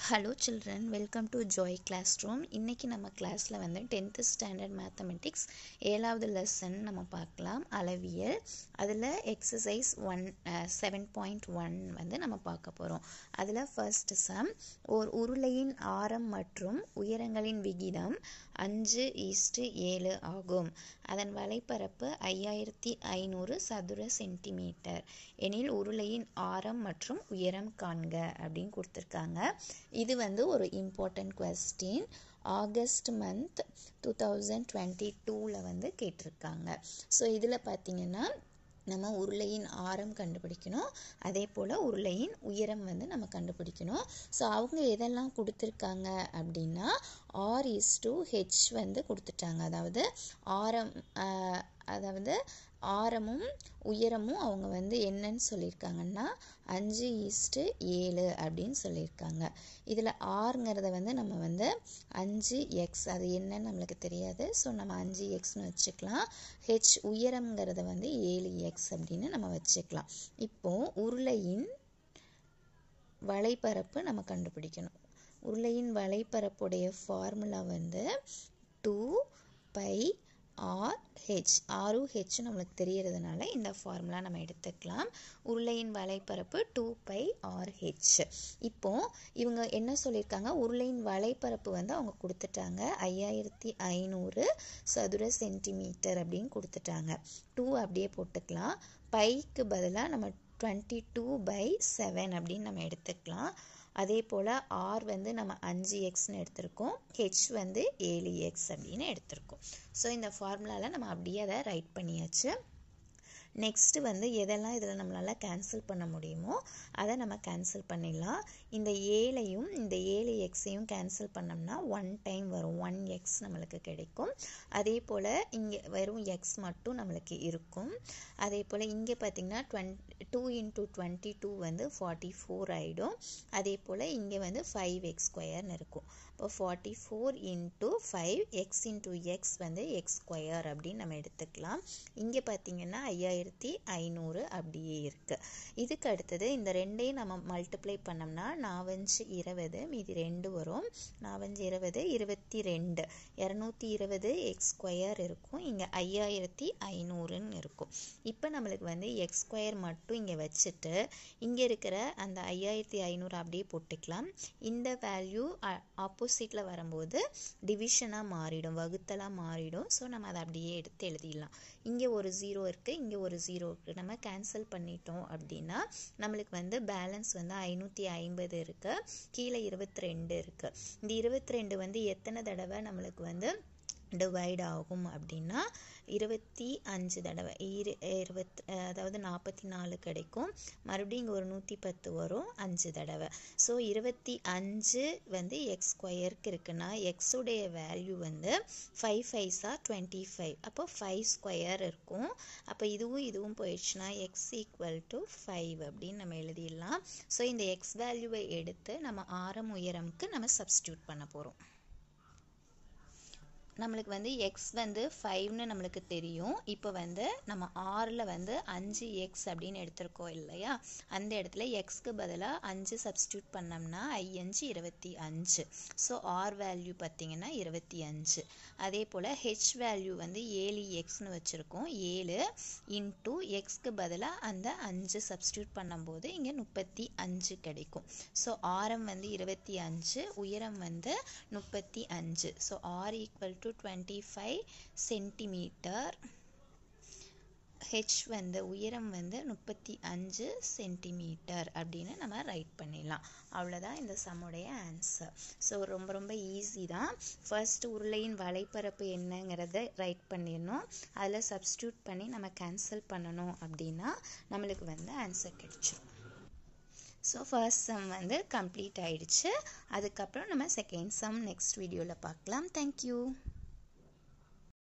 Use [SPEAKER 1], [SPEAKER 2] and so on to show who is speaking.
[SPEAKER 1] hello children welcome to joy classroom இன்றைக்கி நம்ம கிளாஸில் வந்து டென்த்து ஸ்டாண்டர்ட் மேத்தமெட்டிக்ஸ் ஏழாவது லெசன் நம்ம பார்க்கலாம் அளவியல் அதில் exercise one seven point one வந்து நம்ம பார்க்க போகிறோம் அதில் ஃபர்ஸ்ட் சம் ஓர் உருளையின் ஆரம் மற்றும் உயரங்களின் விகிதம் அஞ்சு ஈஸ்ட்டு ஏழு ஆகும் அதன் வலைப்பரப்பு ஐயாயிரத்தி ஐநூறு சதுர சென்டிமீட்டர் எனில் உருளையின் ஆரம் மற்றும் உயரம் காண்க அப்படின்னு கொடுத்துருக்காங்க இது வந்து ஒரு important question August month two thousand twenty டூவில் வந்து கேட்டிருக்காங்க ஸோ இதில் பார்த்தீங்கன்னா நம்ம உருளையின் ஆரம் கண்டுபிடிக்கணும் அதே போல் உருளையின் உயரம் வந்து நம்ம கண்டுபிடிக்கணும் ஸோ அவங்க எதெல்லாம் கொடுத்துருக்காங்க அப்படின்னா ஆர் இஸ் டு ஹெச் வந்து கொடுத்துட்டாங்க அதாவது ஆரம் அதாவது ஆரமும் உயரமும் அவங்க வந்து என்னன்னு சொல்லியிருக்காங்கன்னா அஞ்சு ஈஸ்ட்டு ஏழு அப்படின்னு சொல்லியிருக்காங்க இதில் ஆறுங்கிறத வந்து நம்ம வந்து அஞ்சு எக்ஸ் அது என்னன்னு நம்மளுக்கு தெரியாது ஸோ நம்ம அஞ்சு எக்ஸ்னு வச்சுக்கலாம் ஹெச் உயரம்ங்கிறத வந்து ஏழு எக்ஸ் அப்படின்னு நம்ம வச்சுக்கலாம் இப்போது உருளையின் வலைப்பரப்பு நம்ம கண்டுபிடிக்கணும் உருளையின் வலைப்பரப்புடைய ஃபார்முலா வந்து டூ பை ஆர் ஹெச் ஆரும் ஹெச் நம்மளுக்கு தெரியறதுனால இந்த ஃபார்முலா நம்ம எடுத்துக்கலாம் உருளையின் வலைப்பரப்பு டூ பை ஆர் ஹெச் இப்போ இவங்க என்ன சொல்லியிருக்காங்க உருளையின் வலைப்பரப்பு வந்து அவங்க கொடுத்துட்டாங்க ஐயாயிரத்தி ஐநூறு சதுர சென்டிமீட்டர் அப்படின்னு கொடுத்துட்டாங்க டூ அப்படியே போட்டுக்கலாம் பைக்கு பதிலாக நம்ம டுவெண்ட்டி டூ பை செவன் அப்படின்னு நம்ம எடுத்துக்கலாம் அதே போல் ஆர் வந்து நம்ம அஞ்சு எக்ஸ்னு எடுத்திருக்கோம் ஹெச் வந்து ஏழு எக்ஸ் அப்படின்னு எடுத்திருக்கோம் ஸோ இந்த ஃபார்முலாவில் நம்ம அப்படியே அதை ரைட் பண்ணியாச்சு நெக்ஸ்ட்டு வந்து எதெல்லாம் இதில் நம்மளால் கேன்சல் பண்ண முடியுமோ அதை நம்ம கேன்சல் பண்ணிடலாம் இந்த ஏழையும் இந்த ஏழு எக்ஸையும் கேன்சல் பண்ணோம்னா ஒன் டைம் வரும் ஒன் எக்ஸ் நம்மளுக்கு கிடைக்கும் அதே போல் இங்கே வெறும் எக்ஸ் மட்டும் நம்மளுக்கு இருக்கும் அதே போல் இங்கே பார்த்திங்கன்னா twenty two into twenty two வந்து ஃபார்ட்டி ஃபோர் ஆகிடும் அதே போல் இங்கே வந்து ஃபைவ் எக்ஸ் ஸ்கொயர்னு இருக்கும் இப்போ forty four into five X into X வந்து எக்ஸ் ஸ்கொயர் அப்படின்னு நம்ம எடுத்துக்கலாம் இங்கே பார்த்தீங்கன்னா ஐயாயிரத்தி ஐநூறு அப்படியே இருக்குது இதுக்கு அடுத்தது இந்த ரெண்டையும் நம்ம மல்டிப்ளை பண்ணோம்னா நாவஞ்சு இருபது மீதி ரெண்டு வரும் நாவஞ்சு இருபது இருபத்தி ரெண்டு இரநூத்தி இருபது எக்ஸ் ஸ்கொயர் இருக்கும் இங்கே ஐயாயிரத்தி ஐநூறுன்னு இருக்கும் இப்போ நம்மளுக்கு வந்து எக்ஸ் ஸ்கொயர் மட்டும் இங்கே வச்சுட்டு இங்கே இருக்கிற அந்த ஐயாயிரத்தி ஐநூறு அப்படியே போட்டுக்கலாம் இந்த வேல்யூ ஆப்போசிட்டில் வரும்போது டிவிஷனாக மாறிடும் வகுத்தலாக மாறிடும் ஸோ நம்ம அதை அப்படியே எடுத்து எழுதிடலாம் இங்கே ஒரு ஜீரோ இருக்குது இங்கே ஒரு ஜீரோ இருக்குது நம்ம கேன்சல் பண்ணிட்டோம் அப்படின்னா நம்மளுக்கு வந்து பேலன்ஸ் வந்து ஐநூற்றி ஐம்பது இருக்குது கீழே இருபத்தி ரெண்டு இருக்குது இந்த இருபத்தி ரெண்டு வந்து எத்தனை தடவை நம்மளுக்கு வந்து டிவைட் ஆகும் அப்படின்னா இருபத்தி அஞ்சு தடவை இரு இருபத் அதாவது நாற்பத்தி நாலு கிடைக்கும் மறுபடியும் இங்கே ஒரு நூற்றி பத்து வரும் அஞ்சு தடவை ஸோ இருபத்தி அஞ்சு வந்து எக்ஸ் ஸ்கொயருக்கு இருக்குன்னா எக்ஸுடைய வேல்யூ வந்து ஃபைவ் ஃபைவ்ஸாக டுவெண்ட்டி ஃபைவ் அப்போ ஃபைவ் ஸ்கொயர் இருக்கும் அப்போ இதுவும் இதுவும் போயிடுச்சுன்னா எக்ஸ் ஈக்குவல் டு ஃபைவ் அப்படின்னு நம்ம எழுதிடலாம் ஸோ இந்த எக்ஸ் வேல்யூவை எடுத்து நம்ம ஆரம் உயரம்க்கு நம்ம சப்ஸ்டியூட் பண்ண போகிறோம் நம்மளுக்கு வந்து எக்ஸ் வந்து ஃபைவ்னு நம்மளுக்கு தெரியும் இப்போ வந்து நம்ம ஆறில் வந்து அஞ்சு எக்ஸ் அப்படின்னு எடுத்திருக்கோம் இல்லையா அந்த இடத்துல எக்ஸ்க்கு பதிலாக அஞ்சு சப்ஸ்டியூட் பண்ணோம்னா ஐயஞ்சு இருபத்தி அஞ்சு ஸோ ஆர் வேல்யூ பார்த்திங்கன்னா இருபத்தி அஞ்சு அதே போல் ஹெச் வேல்யூ வந்து ஏழு எக்ஸ்னு வச்சுருக்கோம் ஏழு இன்ட்டு எக்ஸ்க்கு பதிலாக அந்த அஞ்சு சப்ஸ்டியூட் பண்ணும்போது இங்கே முப்பத்தி அஞ்சு கிடைக்கும் ஸோ ஆரம் வந்து இருபத்தி அஞ்சு உயரம் வந்து முப்பத்தி அஞ்சு so R equal to twenty five centimetre H வந்து உயரம் வந்து முப்பத்தி அஞ்சு சென்டிமீட்டர் அப்படின்னு நம்ம ரைட் பண்ணிடலாம் அவ்வளோதான் இந்த சம்முடைய ஆன்சர் ஸோ ரொம்ப ரொம்ப ஈஸி தான் ஃபர்ஸ்ட் உருளையின் வலைப்பரப்பு என்னங்கிறத ரைட் பண்ணிடணும் அதில் சப்ஸ்டியூட் பண்ணி நம்ம கேன்சல் பண்ணணும் அப்படின்னா நம்மளுக்கு வந்து ஆன்சர் கிடைச்சிடும் ஸோ ஃபர்ஸ்ட் சம் வந்து கம்ப்ளீட் ஆயிடுச்சு அதுக்கப்புறம் நம்ம செகண்ட் சம் நெக்ஸ்ட் வீடியோவில் பார்க்கலாம் தேங்க்யூ